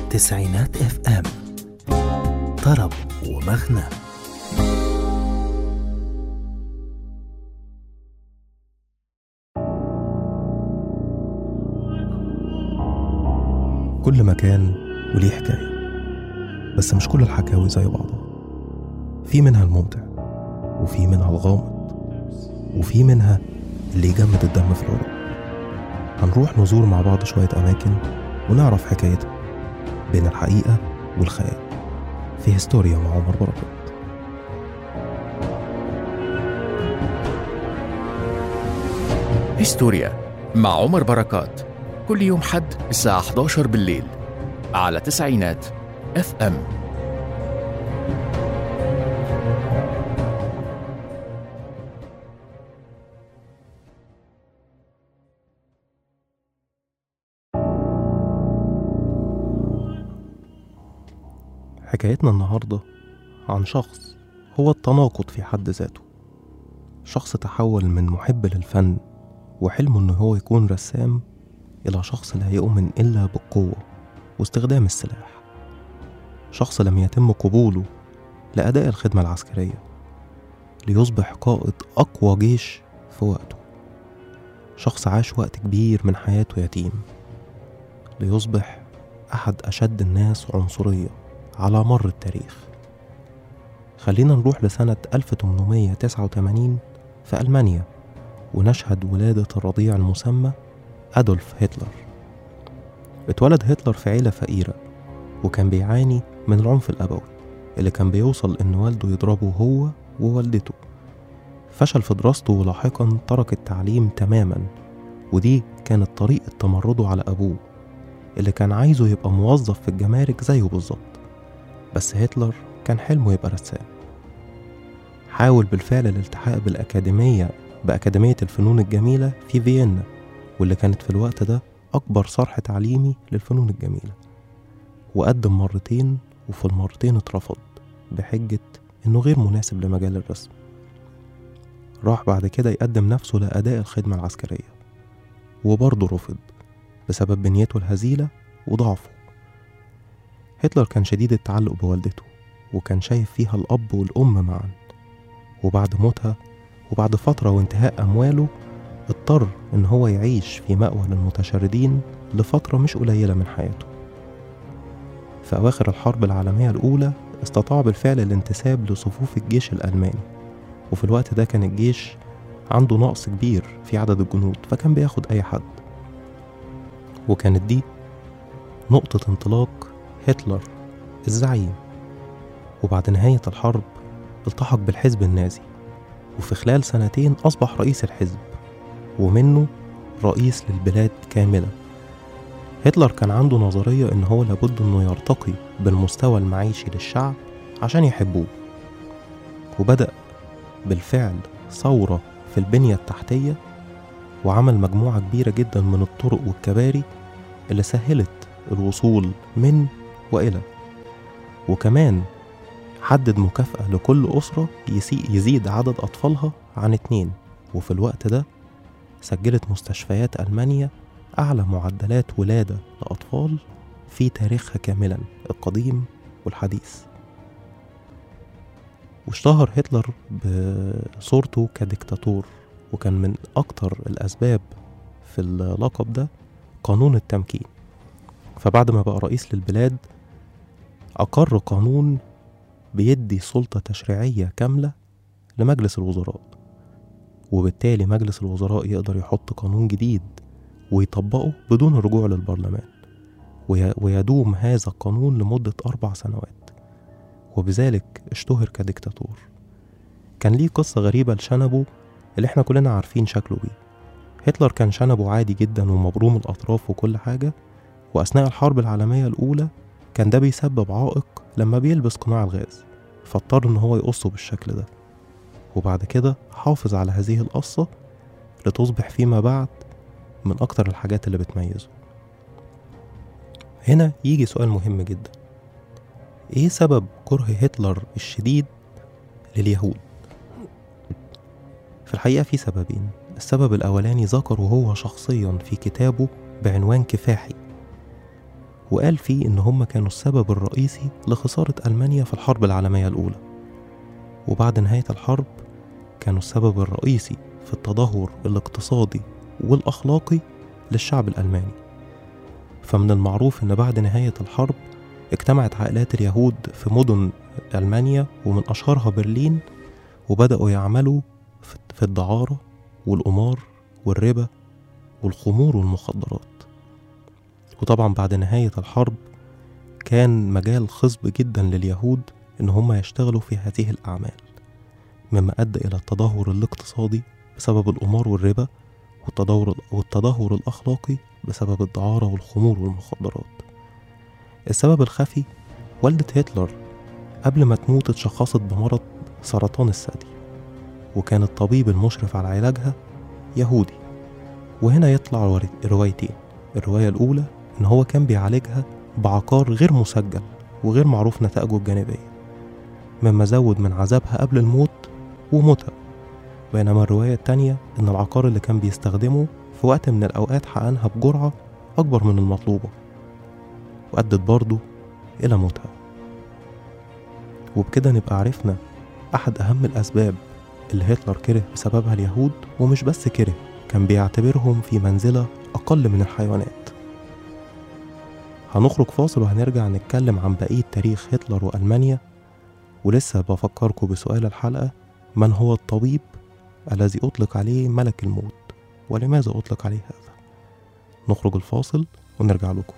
تسعينات اف ام طرب ومغنى كل مكان وليه حكاية بس مش كل الحكاوي زي بعضها في منها الممتع وفي منها الغامض وفي منها اللي يجمد الدم في العروق هنروح نزور مع بعض شوية أماكن ونعرف حكايتها بين الحقيقة والخيال في هيستوريا مع عمر بركات هيستوريا مع عمر بركات كل يوم حد الساعة 11 بالليل على تسعينات اف ام حكايتنا النهاردة عن شخص هو التناقض في حد ذاته شخص تحول من محب للفن وحلمه إن هو يكون رسام إلى شخص لا يؤمن إلا بالقوة واستخدام السلاح شخص لم يتم قبوله لأداء الخدمة العسكرية ليصبح قائد أقوى جيش في وقته شخص عاش وقت كبير من حياته يتيم ليصبح أحد أشد الناس عنصرية على مر التاريخ خلينا نروح لسنة 1889 في ألمانيا ونشهد ولادة الرضيع المسمى أدولف هتلر اتولد هتلر في عيلة فقيرة وكان بيعاني من العنف الأبوي اللي كان بيوصل إن والده يضربه هو ووالدته فشل في دراسته ولاحقا ترك التعليم تماما ودي كانت طريقة تمرده على أبوه اللي كان عايزه يبقى موظف في الجمارك زيه بالظبط بس هتلر كان حلمه يبقى رسام حاول بالفعل الالتحاق بالأكاديمية بأكاديمية الفنون الجميلة في فيينا واللي كانت في الوقت ده أكبر صرح تعليمي للفنون الجميلة وقدم مرتين وفي المرتين اترفض بحجة إنه غير مناسب لمجال الرسم راح بعد كده يقدم نفسه لأداء الخدمة العسكرية وبرضه رفض بسبب بنيته الهزيلة وضعفه هتلر كان شديد التعلق بوالدته وكان شايف فيها الأب والأم معا وبعد موتها وبعد فترة وانتهاء أمواله اضطر إن هو يعيش في مأوى للمتشردين لفترة مش قليلة من حياته في أواخر الحرب العالمية الأولى استطاع بالفعل الانتساب لصفوف الجيش الألماني وفي الوقت ده كان الجيش عنده نقص كبير في عدد الجنود فكان بياخد أي حد وكانت دي نقطة انطلاق هتلر الزعيم وبعد نهاية الحرب التحق بالحزب النازي وفي خلال سنتين أصبح رئيس الحزب ومنه رئيس للبلاد كاملة هتلر كان عنده نظرية إن هو لابد إنه يرتقي بالمستوى المعيشي للشعب عشان يحبوه وبدأ بالفعل ثورة في البنية التحتية وعمل مجموعة كبيرة جدا من الطرق والكباري اللي سهلت الوصول من وإلى وكمان حدد مكافأة لكل أسرة يسي- يزيد عدد أطفالها عن اتنين وفي الوقت ده سجلت مستشفيات ألمانيا أعلى معدلات ولادة لأطفال في تاريخها كاملا القديم والحديث واشتهر هتلر بصورته كديكتاتور وكان من أكتر الأسباب في اللقب ده قانون التمكين فبعد ما بقى رئيس للبلاد أقر قانون بيدي سلطة تشريعية كاملة لمجلس الوزراء وبالتالي مجلس الوزراء يقدر يحط قانون جديد ويطبقه بدون الرجوع للبرلمان وي- ويدوم هذا القانون لمدة أربع سنوات وبذلك اشتهر كديكتاتور كان ليه قصة غريبة لشنبه اللي احنا كلنا عارفين شكله بيه هتلر كان شنبه عادي جدا ومبروم الأطراف وكل حاجة وأثناء الحرب العالمية الأولى كان ده بيسبب عائق لما بيلبس قناع الغاز فاضطر إن هو يقصه بالشكل ده وبعد كده حافظ على هذه القصة لتصبح فيما بعد من أكتر الحاجات اللي بتميزه هنا يجي سؤال مهم جدا إيه سبب كره هتلر الشديد لليهود؟ في الحقيقة في سببين السبب الأولاني ذكره هو شخصيا في كتابه بعنوان كفاحي وقال فيه إن هم كانوا السبب الرئيسي لخسارة ألمانيا في الحرب العالمية الأولى وبعد نهاية الحرب كانوا السبب الرئيسي في التدهور الاقتصادي والأخلاقي للشعب الألماني فمن المعروف إن بعد نهاية الحرب اجتمعت عائلات اليهود في مدن ألمانيا ومن أشهرها برلين وبدأوا يعملوا في- في الدعارة والقمار والربا والخمور والمخدرات وطبعا بعد نهاية الحرب كان مجال خصب جدا لليهود إن هم يشتغلوا في هذه الأعمال مما أدى إلى التدهور الاقتصادي بسبب القمار والربا والتدهور, والتدهور الأخلاقي بسبب الدعارة والخمور والمخدرات السبب الخفي والدة هتلر قبل ما تموت اتشخصت بمرض سرطان الثدي وكان الطبيب المشرف على علاجها يهودي وهنا يطلع ور- روايتين الرواية الأولى إن هو كان بيعالجها بعقار غير مسجل وغير معروف نتائجه الجانبية مما زود من عذابها قبل الموت وموتها بينما الرواية التانية إن العقار اللي كان بيستخدمه في وقت من الأوقات حقنها بجرعة أكبر من المطلوبة وأدت برضه إلى موتها وبكده نبقى عرفنا أحد أهم الأسباب اللي هتلر كره بسببها اليهود ومش بس كره كان بيعتبرهم في منزلة أقل من الحيوانات هنخرج فاصل وهنرجع نتكلم عن بقية تاريخ هتلر وألمانيا ولسه بفكركم بسؤال الحلقة من هو الطبيب الذي أطلق عليه ملك الموت ولماذا أطلق عليه هذا نخرج الفاصل ونرجع لكم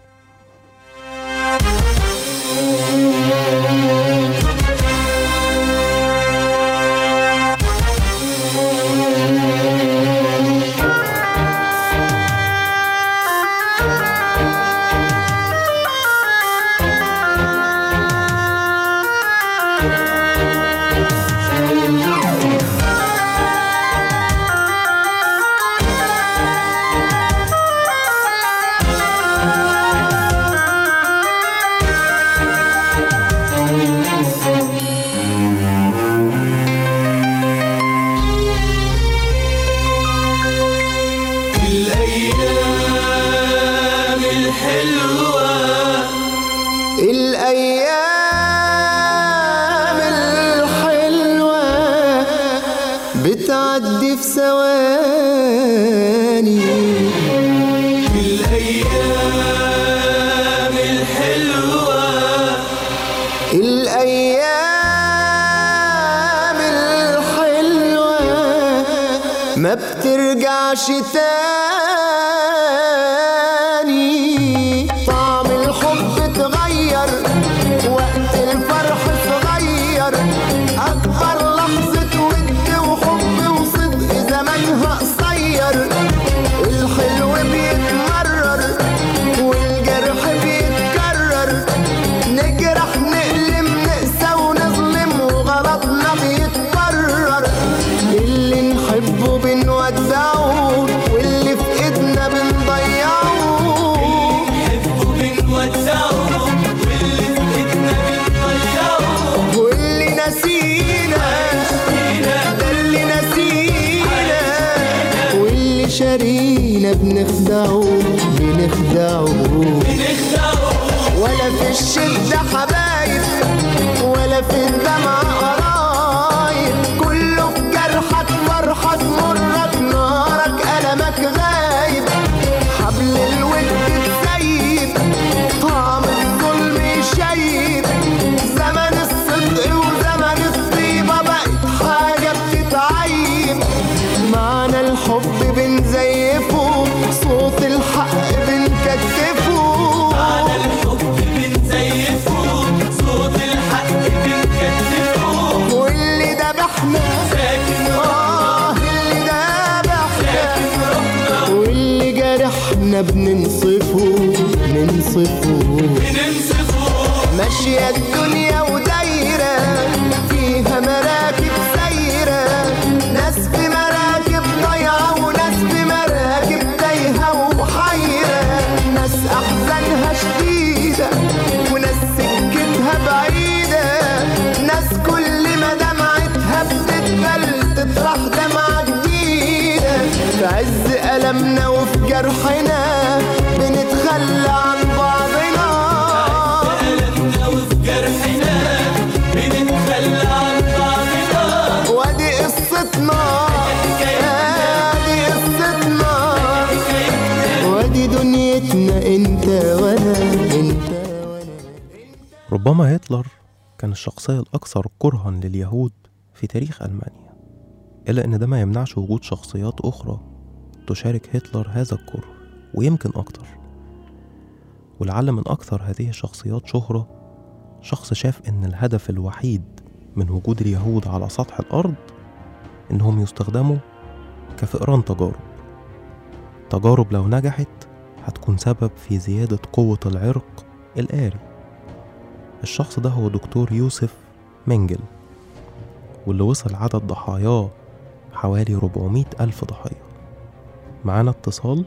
الأيام الحلوة الأيام الحلوة بتعدي في ثواني الأيام الحلوة الأيام الحلوة ما بترجعش تاني طعم الحب اتغير وقت الفرح صغير أكبر لحظة ود وحب وصدق زمانها قصير الحلو بيتمرر والجرح بيتكرر نجرح نألم نقسى ونظلم وغلطنا بيتكرر اللي نحبه بنودعه واللي في ايدنا بنضيعه وبنودعه واللي في إيدنا بنضيعه واللي نسينا ده اللي نسينا واللي شارينا بنخدعه بنخدعه بنخدعه ولا في الشدة حبايب ولا في الدمع قرايب كله في جرحك فرحك مرك نارك ألمك غايب حبل الود تسيب طعم الظلم يشيب زمن الصدق وزمن الطيبة بقت حاجة بتتعيب معنى الحب بنزيفه صوت الحق بنكتفه على الحب بنزيفه صوت الحق بنكتفه واللي ذبحنا ساكن آه اللي ذبحنا واللي جرحنا بننصفه ننصفه بننصفه ماشية الدنيا ودايرة فيها مراكب سايرة ناس في مراكب ضايعة وناس في مراكب تايهة وحيرة ناس أحزانها شديدة وناس سكتها بعيدة ناس كل ما دمعتها بتتبل تطرح دمعة جديدة في عز ألمنا وفي جرحنا بنتخلى عن بعضنا دنيتنا انت وانا انت وانا ربما هتلر كان الشخصية الأكثر كرها لليهود في تاريخ ألمانيا إلا إن ده ما يمنعش وجود شخصيات أخرى تشارك هتلر هذا الكره ويمكن أكتر ولعل من أكثر هذه الشخصيات شهرة شخص شاف إن الهدف الوحيد من وجود اليهود على سطح الأرض إنهم يستخدموا كفئران تجارب تجارب لو نجحت هتكون سبب في زيادة قوة العرق الآري الشخص ده هو دكتور يوسف منجل واللي وصل عدد ضحاياه حوالي 400 ألف ضحية معانا اتصال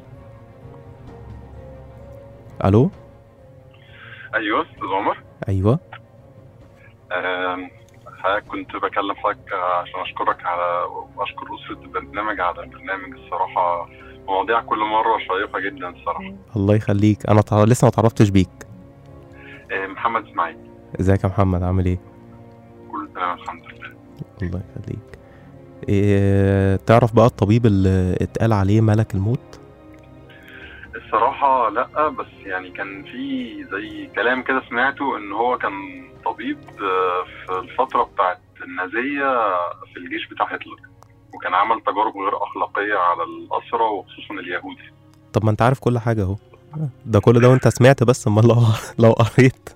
ألو ايوه استاذ عمر أيوة آم، حضرتك كنت بكلم حضرتك عشان اشكرك على واشكر اسره البرنامج على البرنامج الصراحه مواضيع كل مره شيقه جدا الصراحه الله يخليك أنا تع... لسه ما تعرفتش بيك آه، محمد اسماعيل ازيك يا محمد عامل ايه كله تمام الحمد لله الله يخليك إيه تعرف بقى الطبيب اللي اتقال عليه ملك الموت الصراحه لا بس يعني كان في زي كلام كده سمعته ان هو كان طبيب آه، في الفتره بتاعت النازيه في الجيش بتاع هتلر وكان عمل تجارب غير اخلاقيه على الاسرى وخصوصا اليهود طب ما انت عارف كل حاجة اهو ده كل ده وانت سمعت بس امال لو لو قريت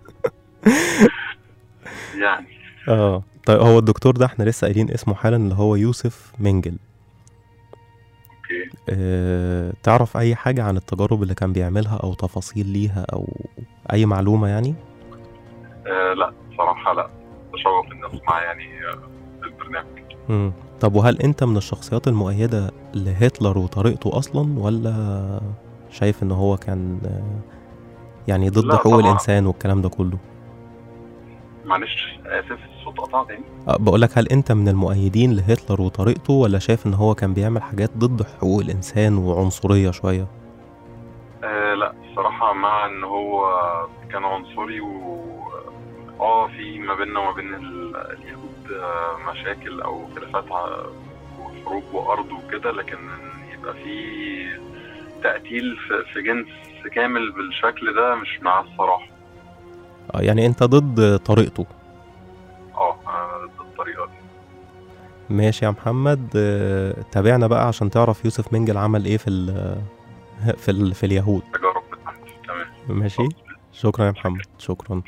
يعني اه طيب هو الدكتور ده احنا لسه قايلين اسمه حالا اللي هو يوسف منجل اوكي اه تعرف اي حاجة عن التجارب اللي كان بيعملها او تفاصيل ليها او اي معلومة يعني آه لا صراحة لا تشوق إني أسمع يعني آه، البرنامج مم. طب وهل انت من الشخصيات المؤيدة لهتلر وطريقته اصلا ولا شايف ان هو كان آه، يعني ضد لا حقوق طبعاً. الانسان والكلام ده كله معلش آسف الصوت قطع تاني أه، بقولك هل انت من المؤيدين لهتلر وطريقته ولا شايف ان هو كان بيعمل حاجات ضد حقوق الانسان وعنصرية شوية آه لا الصراحة مع إن هو كان عنصري و اه في ما بيننا وما بين ال- اليهود آه، مشاكل أو خلافات ع- وحروب وأرض وكده لكن إن يبقى في تقتيل في- في جنس كامل بالشكل ده مش معاه الصراحة أه، يعني انت ضد طريقته اه أنا ضد الطريقة دي ماشي يا محمد أه، تابعنا بقى عشان تعرف يوسف منجل عمل ايه في ال في ال في اليهود التجارب بتاعتي تمام ماشي شكرا يا محمد شكرا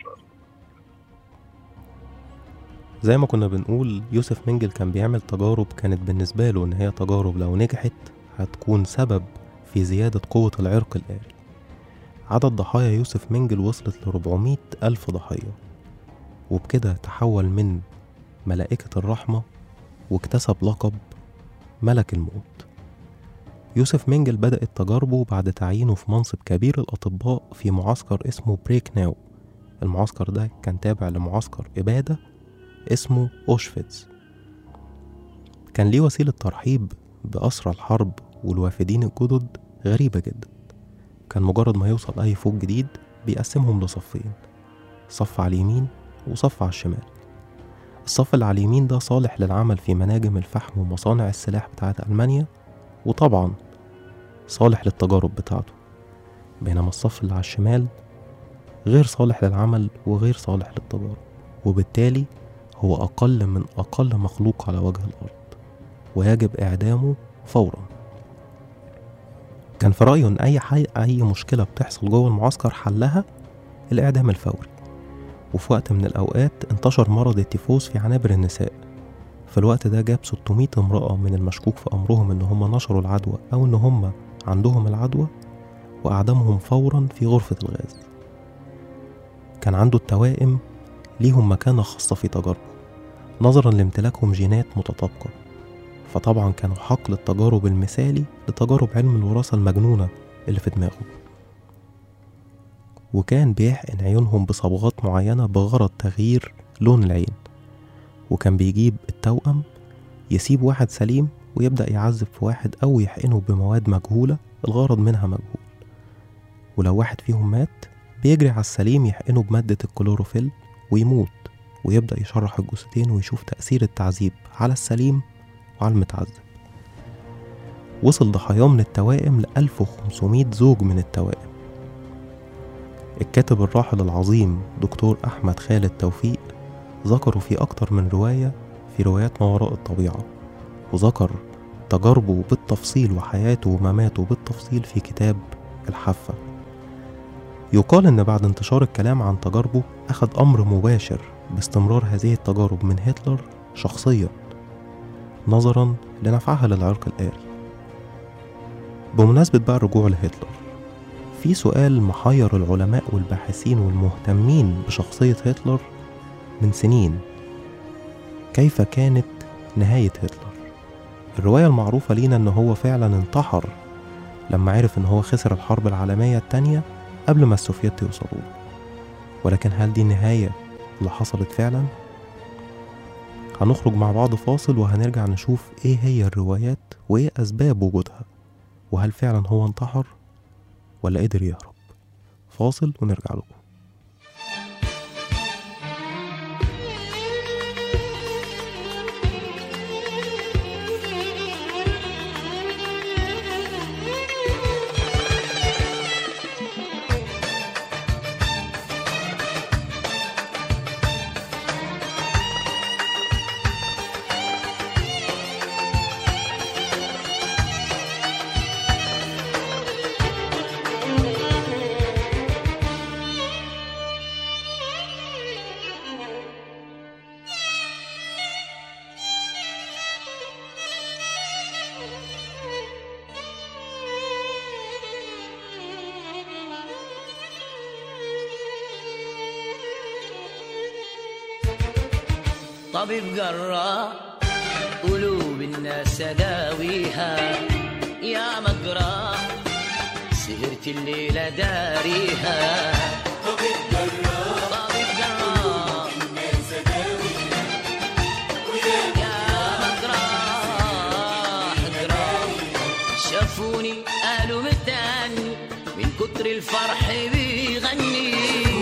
زي ما كنا بنقول يوسف منجل كان بيعمل تجارب كانت بالنسبة له إن هي تجارب لو نجحت هتكون سبب في زيادة قوة العرق الآري عدد ضحايا يوسف منجل وصلت ل 400 ألف ضحية وبكده تحول من ملائكة الرحمة واكتسب لقب ملك الموت يوسف منجل بدأت تجاربه بعد تعيينه في منصب كبير الأطباء في معسكر اسمه بريك ناو المعسكر ده كان تابع لمعسكر إبادة اسمه أوشفيتس كان ليه وسيلة ترحيب بأسرى الحرب والوافدين الجدد غريبة جدا كان مجرد ما يوصل أي فوج جديد بيقسمهم لصفين صف على اليمين وصف على الشمال الصف اللي على اليمين ده صالح للعمل في مناجم الفحم ومصانع السلاح بتاعت ألمانيا وطبعا صالح للتجارب بتاعته بينما الصف اللي على الشمال غير صالح للعمل وغير صالح للتجارب وبالتالي هو أقل من أقل مخلوق على وجه الأرض ويجب إعدامه فورا كان في رأيه إن أي حي... أي مشكلة بتحصل جوه المعسكر حلها الإعدام الفوري وفي وقت من الأوقات انتشر مرض التيفوس في عنابر النساء في الوقت ده جاب 600 امرأة من المشكوك في أمرهم إن هم نشروا العدوى أو إن هم عندهم العدوى وأعدمهم فورا في غرفة الغاز كان عنده التوائم ليهم مكانة خاصة في تجاربه نظرا لامتلاكهم جينات متطابقة فطبعا كانوا حقل التجارب المثالي لتجارب علم الوراثة المجنونة اللي في دماغه وكان بيحقن عيونهم بصبغات معينة بغرض تغيير لون العين وكان بيجيب التوأم يسيب واحد سليم ويبدأ يعذب في واحد أو يحقنه بمواد مجهولة الغرض منها مجهول ولو واحد فيهم مات بيجري على السليم يحقنه بمادة الكلوروفيل ويموت ويبدأ يشرح الجثتين ويشوف تأثير التعذيب على السليم وعلى المتعذب وصل ضحاياه من التوائم ل 1500 زوج من التوائم الكاتب الراحل العظيم دكتور أحمد خالد توفيق ذكره في أكتر من رواية في روايات ما وراء الطبيعة وذكر تجاربه بالتفصيل وحياته ومماته بالتفصيل في كتاب الحافة يقال إن بعد انتشار الكلام عن تجاربه أخذ أمر مباشر باستمرار هذه التجارب من هتلر شخصيا نظرا لنفعها للعرق الآري بمناسبة بقى الرجوع لهتلر في سؤال محير العلماء والباحثين والمهتمين بشخصية هتلر من سنين كيف كانت نهاية هتلر الرواية المعروفة لينا إن هو فعلا انتحر لما عرف إن هو خسر الحرب العالمية التانية قبل ما السوفيت يوصلوا له. ولكن هل دي النهاية اللي حصلت فعلا؟ هنخرج مع بعض فاصل وهنرجع نشوف ايه هي الروايات وايه اسباب وجودها وهل فعلا هو انتحر ولا قدر يهرب فاصل ونرجع لكم طبيب جراح قلوب الناس داويها يا مجراح سهرت الليلة داريها طبيب جراح يا مجراح جراح شافوني قالوا متاني من كتر الفرح بيغني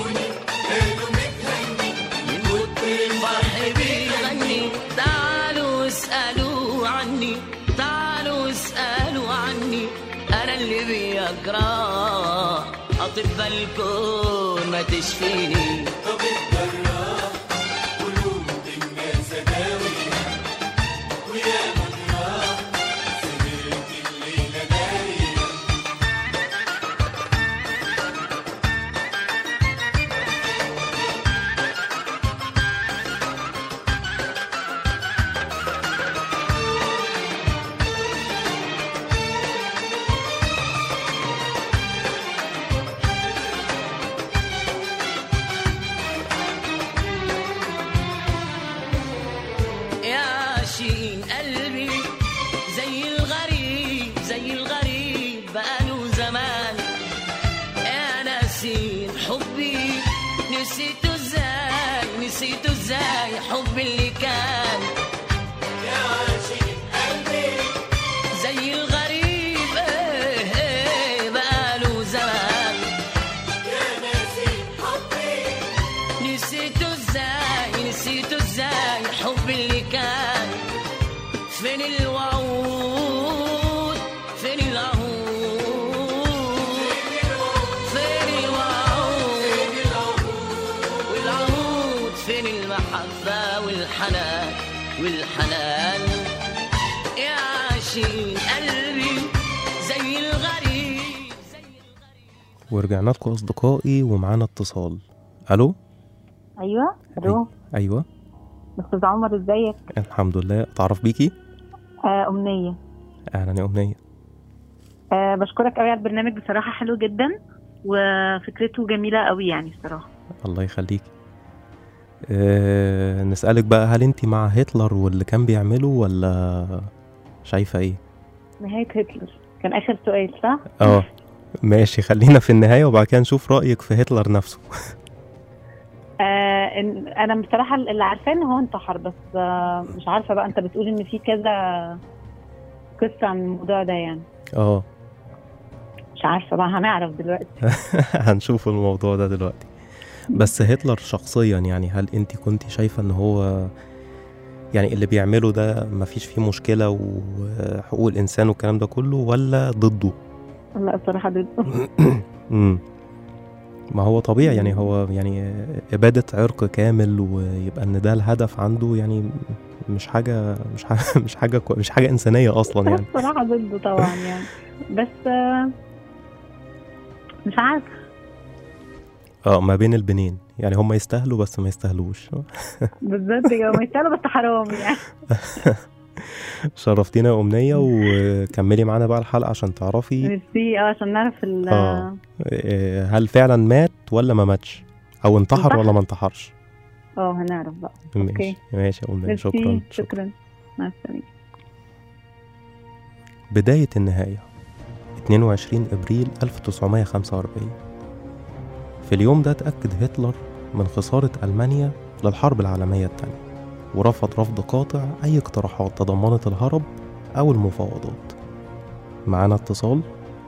من كتر الفرح بيغني تعالوا اسألوا عني تعالوا اسألوا عني أنا اللي بيجرح أطباء الكون ما تشفيني يا شين قلبي زي الغريب زي الغريب بقاله زمان يا ناسين حبي نسيته ازاي نسيته ازاي حبي اللي كان زي الغريب ايه ايه بقاله زمان نسيته ازاي نسيته ازاي حب اللي كان فين الوعود فين العهود فين الوعود والعهود فين المحبة والحنان والحنان يا عاشقين قلبي زي الغريب زي ورجعنا لكم اصدقائي ومعانا اتصال الو ايوه الو ايوه استاذ عمر ازيك الحمد لله اتعرف بيكي آه امنيه اهلا يا امنيه آه بشكرك قوي على البرنامج بصراحه حلو جدا وفكرته جميله قوي يعني بصراحه الله يخليك أه نسألك بقى هل انت مع هتلر واللي كان بيعمله ولا شايفة ايه؟ نهايه هتلر كان اخر سؤال صح اه ماشي خلينا في النهاية وبعد كده نشوف رأيك في هتلر نفسه آه إن- انا بصراحه اللي عارفاه ان هو انتحر بس آه مش عارفه بقى انت بتقول ان في كذا قصه عن الموضوع ده يعني اه مش عارفه بقى هنعرف دلوقتي هنشوف الموضوع ده دلوقتي بس هتلر شخصيا يعني هل انت كنت شايفة ان هو يعني اللي بيعمله ده مفيش فيه مشكلة وحقوق الإنسان والكلام ده كله ولا ضده؟ لا الصراحه ضده مم. ما هو طبيعي يعني هو يعني إبادة عرق كامل ويبقى إن ده الهدف عنده يعني مش حاجة مش حاجة مش حاجة كو- مش حاجة إنسانية أصلا يعني الصراحه ضده طبعا يعني بس آه، مش عارفه اه ما بين البنين يعني هم يستاهلوا بس ما يستاهلوش بالظبط كده هم يستاهلوا بس حرام يعني شرفتينا يا أمنية وكملي معانا بقى الحلقة عشان تعرفي ميرسي اه عشان نعرف ال آه. آه، هل فعلا مات ولا ما ماتش أو انتحر انتحر. ولا ما انتحرش اه هنعرف بقى ماشي ماشي يا أمنية ميرسي شكرا شكرا شكرا مع السلامه بداية النهاية 22 إبريل 1945 في اليوم ده تأكد هتلر من خسارة ألمانيا للحرب العالمية الثانية ورفض رفض قاطع أي اقتراحات تضمنت الهرب أو المفاوضات معانا اتصال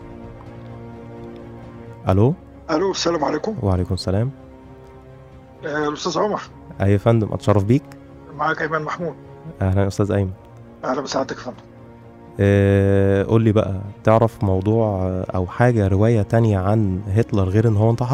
ألو الو السلام عليكم وعليكم السلام آه، الاستاذ عمر أي يا فندم أتشرف بيك معاك ايمن محمود أهلا يا أستاذ أيمن اهلا بسعادتك يا فندم أه قول لي بقى تعرف موضوع آه، أو حاجة رواية تانية عن هتلر غير إن هو انتحر؟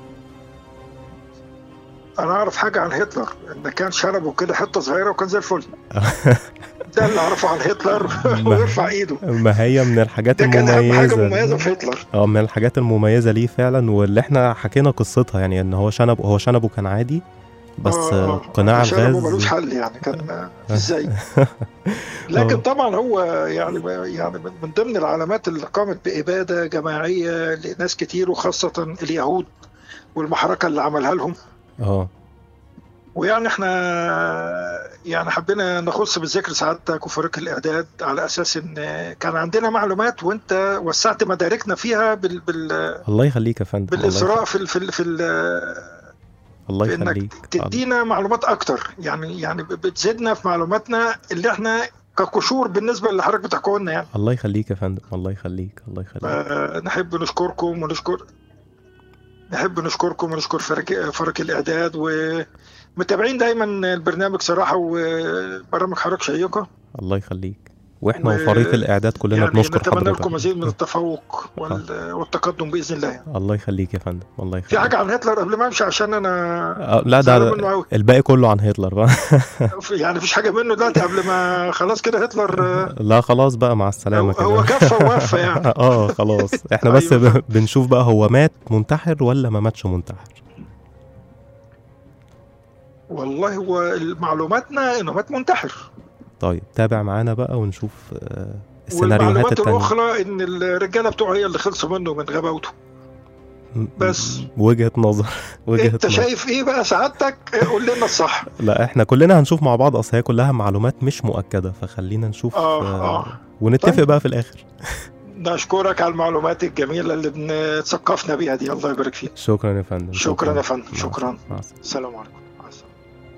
انا اعرف حاجه عن هتلر ان كان شنبه كده حته صغيره وكان زي الفل ده اللي اعرفه عن هتلر ويرفع ايده ما هي من الحاجات ده كان اهم حاجه المميزة مميزه في هتلر اه من الحاجات المميزة ليه فعلا واللي احنا حكينا قصتها يعني ان هو شنب هو شنبه كان عادي بس آه، آه قناع شنبه ملوش الغاز حل يعني كان آه، ازاي لكن طبعا هو يعني يعني من من ضمن العلامات اللي قامت باباده جماعيه لناس كتير وخاصه اليهود والمحركه اللي عملها لهم اه ويعني احنا يعني حبينا نخص بالذكر سعادتك وفريق الاعداد على اساس ان كان عندنا معلومات وانت وسعت مداركنا فيها بال بال الله يخليك يا فندم الله بالاثراء يخليك. في ال في ال في, ال الله في انك يخليك تدينا معلومات اكتر يعني يعني بتزيدنا في معلوماتنا اللي احنا كقشور بالنسبه اللي حضرتك بتحكوا لنا يعني الله يخليك يا فندم الله يخليك الله يخليك آه، نحب نشكركم ونشكر نحب نشكركم ونشكر فريق فريق الاعداد ومتابعين دايما البرنامج صراحه وبرامج حضرتك شيقه الله يخليك واحنا و- وفريق الاعداد كلنا يعني بنشكر نتمنى حضرتك لكم مزيد من التفوق وال- والتقدم باذن الله يعني. الله يخليك يا فندم الله يخليك في حاجه عن هتلر قبل ما امشي عشان انا آه لا ده, زعلان منه ده أوي. الباقي كله عن هتلر بقى يعني مفيش حاجه منه دلوقتي قبل ما خلاص كده هتلر آه، لا خلاص بقى مع السلامة هو- هو كده كفى ووفى يعني اه خلاص احنا بس أيوة. ب- بنشوف بقى هو مات منتحر ولا ما ماتش منتحر والله هو معلوماتنا انه مات منتحر طيب تابع معانا بقى ونشوف آه، السيناريوهات والمعلومات التانية الاخرى ان الرجاله بتوعه هي اللي خلصوا منه من غباوته م- بس. وجهة نظر وجهة انت نظر شايف ايه بقى سعادتك قول لنا الصح لا احنا كلنا هنشوف مع بعض اصل هي كلها معلومات مش مؤكدة فخلينا نشوف آه، آه، آه. ونتفق طيب. بقى في الاخر نشكرك على المعلومات الجميله اللي بنثقفنا بيها دي الله يبارك فيك شكرا يا فندم شكرا يا فندم مع- شكرا مع السلامة. السلام عليكم مع السلامه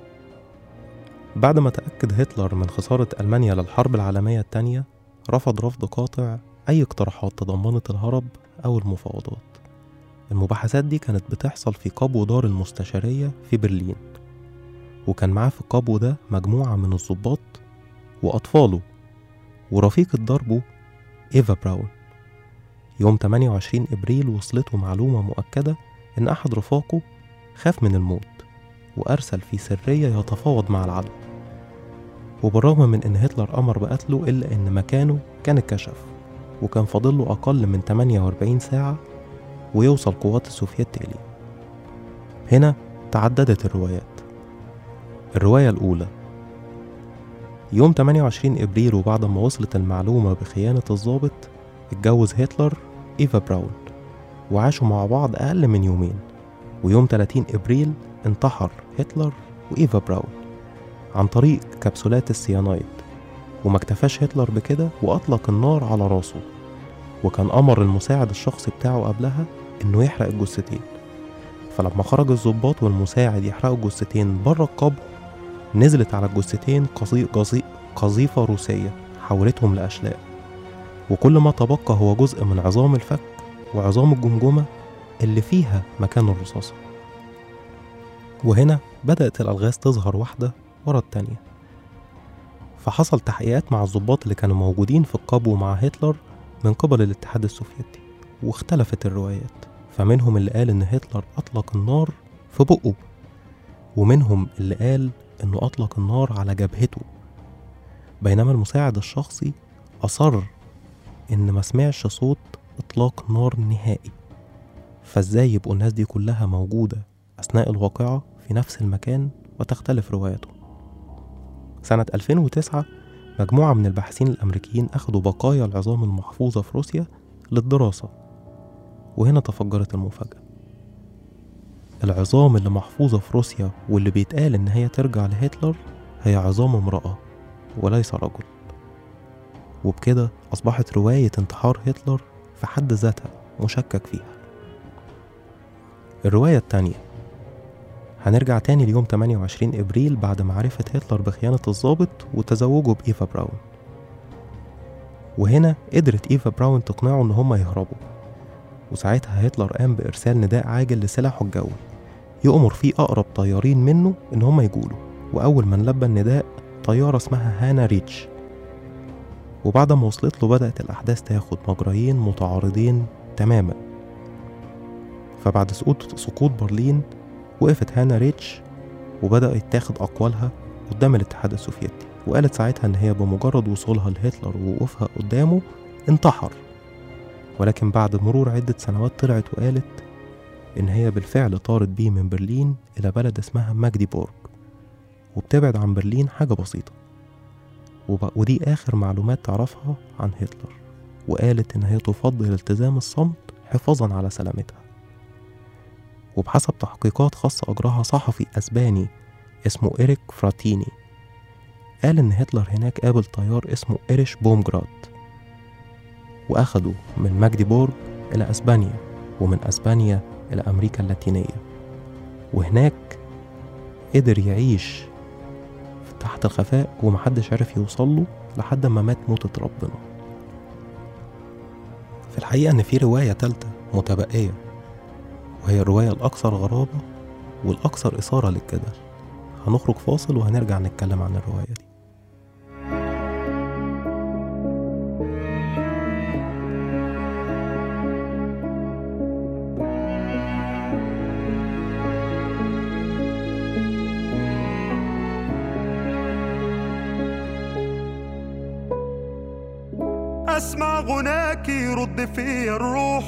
بعد ما تأكد هتلر من خسارة ألمانيا للحرب العالمية الثانية رفض رفض قاطع أي اقتراحات تضمنت الهرب أو المفاوضات المباحثات دي كانت بتحصل في قبو دار المستشارية في برلين وكان معاه في القبو ده مجموعة من الضباط وأطفاله ورفيقة ضربه إيفا براون يوم 28 إبريل وصلته معلومة مؤكدة إن أحد رفاقه خاف من الموت وأرسل في سرية يتفاوض مع العدو وبالرغم من إن هتلر أمر بقتله إلا إن مكانه كان اتكشف وكان فاضله أقل من 48 ساعة ويوصل قوات السوفيت إليه هنا تعددت الروايات الرواية الأولى يوم 28 إبريل وبعد ما وصلت المعلومة بخيانة الضابط اتجوز هتلر إيفا براون وعاشوا مع بعض أقل من يومين ويوم 30 إبريل انتحر هتلر وإيفا براون عن طريق كبسولات السيانايد وما اكتفاش هتلر بكده وأطلق النار على راسه وكان أمر المساعد الشخصي بتاعه قبلها إنه يحرق الجثتين فلما خرج الضباط والمساعد يحرقوا الجثتين بره القبر نزلت على الجثتين قصي- قصي- قذيفة روسية حولتهم لأشلاء وكل ما تبقى هو جزء من عظام الفك وعظام الجمجمة اللي فيها مكان الرصاصة وهنا بدأت الألغاز تظهر واحدة ورا التانية فحصل تحقيقات مع الضباط اللي كانوا موجودين في القبو مع هتلر من قبل الاتحاد السوفيتي واختلفت الروايات فمنهم اللي قال إن هتلر أطلق النار في بقه ومنهم اللي قال إنه أطلق النار على جبهته بينما المساعد الشخصي أصر إن ما سمعش صوت إطلاق نار نهائي فإزاي يبقوا الناس دي كلها موجودة أثناء الواقعة في نفس المكان وتختلف رواياتهم سنة 2009 مجموعة من الباحثين الأمريكيين أخدوا بقايا العظام المحفوظة في روسيا للدراسة وهنا تفجرت المفاجأة العظام اللي محفوظة في روسيا واللي بيتقال إن هي ترجع لهتلر هي عظام امرأة وليس رجل وبكده أصبحت رواية انتحار هتلر في حد ذاتها مشكك فيها الرواية التانية هنرجع تاني ليوم 28 إبريل بعد معرفة هتلر بخيانة الضابط وتزوجه بإيفا براون وهنا قدرت إيفا براون تقنعه إن هما يهربوا وساعتها هتلر قام بإرسال نداء عاجل لسلاحه الجوي يأمر فيه أقرب طيارين منه إن هما يجولوا وأول من لبى النداء طيارة اسمها هانا ريتش وبعد ما وصلت له بدأت الأحداث تاخد مجريين متعارضين تماما فبعد سقوط سقوط برلين وقفت هانا ريتش وبدأت تاخد أقوالها قدام الاتحاد السوفيتي وقالت ساعتها إن هي بمجرد وصولها لهتلر ووقوفها قدامه انتحر ولكن بعد مرور عدة سنوات طلعت وقالت إن هي بالفعل طارت بيه من برلين إلى بلد اسمها ماجديبورغ وبتبعد عن برلين حاجة بسيطة وب... ودي آخر معلومات تعرفها عن هتلر وقالت إن هي تفضل التزام الصمت حفاظا على سلامتها وبحسب تحقيقات خاصة أجراها صحفي أسباني اسمه إيريك فراتيني قال إن هتلر هناك قابل طيار اسمه إيريش بومجراد وأخده من ماجديبورغ إلى أسبانيا ومن أسبانيا إلى أمريكا اللاتينية وهناك قدر يعيش تحت الخفاء ومحدش عرف يوصله لحد ما مات موتة ربنا في الحقيقة إن في رواية تالتة متبقية وهي الرواية الأكثر غرابة والأكثر إثارة للجدل هنخرج فاصل وهنرجع نتكلم عن الرواية دي اسمع غناك يرد فيا الروح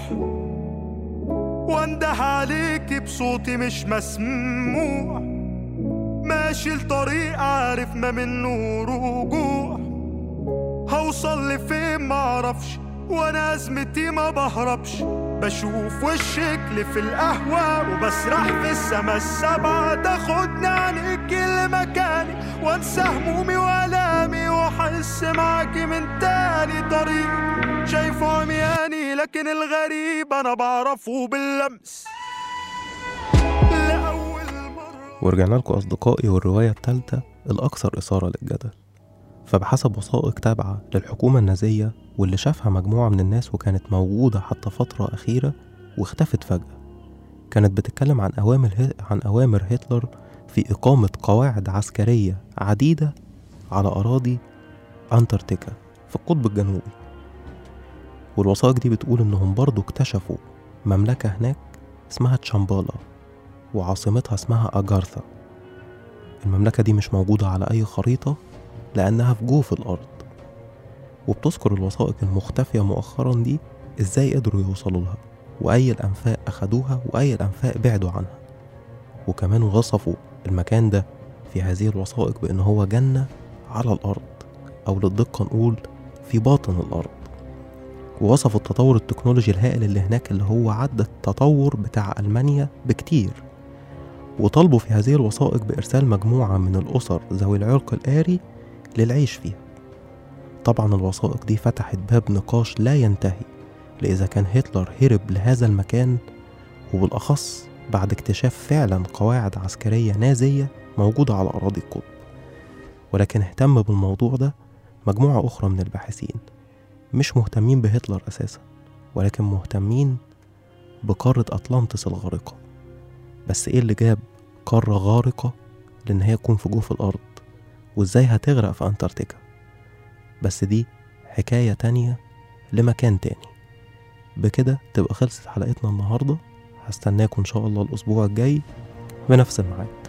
وانده عليك بصوتي مش مسموع ماشي لطريق عارف ما منه رجوع هوصل لفين معرفش وانا ازمتي ما بهربش بشوف وشك في القهوة وبسرح في السما السبعة تاخدني عنك لمكاني وانسى همومي والامي واحس معاكي من تاني طريق شايفه عمياني لكن الغريب انا بعرفه باللمس لأول مرة ورجعنا لكم أصدقائي والرواية التالتة الأكثر إثارة للجدل فبحسب وثائق تابعة للحكومة النازية واللي شافها مجموعة من الناس وكانت موجودة حتى فترة أخيرة واختفت فجأة كانت بتتكلم عن أوامر عن أوامر هتلر في إقامة قواعد عسكرية عديدة على أراضي أنتاركتيكا في القطب الجنوبي والوثائق دي بتقول إنهم برضو اكتشفوا مملكة هناك اسمها تشامبالا وعاصمتها اسمها أجارثا المملكة دي مش موجودة على أي خريطة لأنها في جوف الأرض وبتذكر الوثائق المختفية مؤخرا دي إزاي قدروا يوصلوا لها وأي الأنفاق أخدوها وأي الأنفاق بعدوا عنها وكمان وصفوا المكان ده في هذه الوثائق بأن هو جنة على الأرض أو للدقة نقول في باطن الأرض ووصفوا التطور التكنولوجي الهائل اللي هناك اللي هو عدى التطور بتاع ألمانيا بكتير وطالبوا في هذه الوثائق بإرسال مجموعة من الأسر ذوي العرق الآري للعيش فيها طبعا الوثائق دي فتحت باب نقاش لا ينتهي لإذا كان هتلر هرب لهذا المكان وبالأخص بعد اكتشاف فعلا قواعد عسكرية نازية موجودة على أراضي القطب ولكن اهتم بالموضوع ده مجموعة أخرى من الباحثين مش مهتمين بهتلر أساسا ولكن مهتمين بقارة أطلانتس الغارقة بس إيه اللي جاب قارة غارقة لأن هي تكون في جوف الأرض وإزاي هتغرق في أنتاركتيكا بس دي حكاية تانية لمكان تاني بكده تبقى خلصت حلقتنا النهاردة هستناكم إن شاء الله الأسبوع الجاي بنفس الميعاد